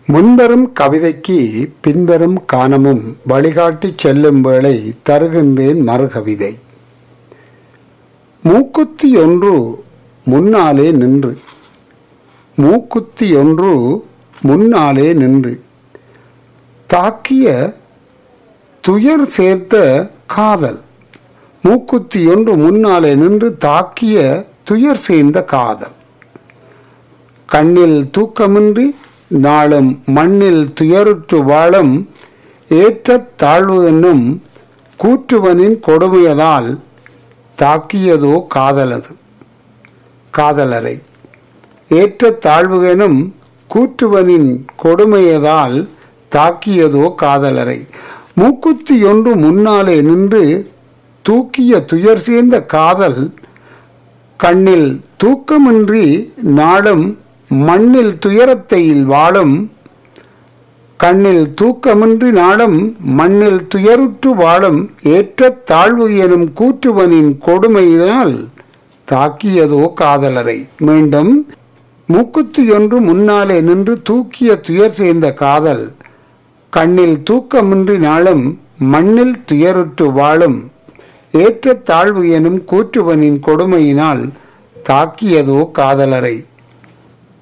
முன்வரும் கவிதைக்கு பின்வரும் கானமும் வழிகாட்டிச் செல்லும் வேளை தருகின்றேன் மறுகவிதை மூக்குத்தி ஒன்று முன்னாலே நின்று மூக்குத்தி ஒன்று முன்னாலே நின்று தாக்கிய துயர் சேர்த்த காதல் மூக்குத்தி ஒன்று முன்னாலே நின்று தாக்கிய துயர் சேர்ந்த காதல் கண்ணில் தூக்கமின்றி நாளும் மண்ணில் துயருற்று வாழும் ஏற்றத் தாழ்வு என்னும் கூற்றுவனின் கொடுமையதால் தாக்கியதோ காதலது காதலரை ஏற்ற தாழ்வு எனும் கூற்றுவனின் கொடுமையதால் தாக்கியதோ காதலரை மூக்குத்தி ஒன்று முன்னாலே நின்று தூக்கிய துயர் சேர்ந்த காதல் கண்ணில் தூக்கமின்றி நாளும் மண்ணில் துயரத்தையில் வாழும் கண்ணில் தூக்கமின்றி நாளும் மண்ணில் துயருற்று வாழும் ஏற்ற தாழ்வு எனும் கூற்றுவனின் கொடுமையினால் தாக்கியதோ காதலரை மீண்டும் மூக்குத்தி ஒன்று முன்னாலே நின்று தூக்கிய துயர் சேர்ந்த காதல் கண்ணில் தூக்கமின்றி நாளும் மண்ணில் துயருற்று வாழும் ஏற்ற தாழ்வு எனும் கூற்றுவனின் கொடுமையினால் தாக்கியதோ காதலரை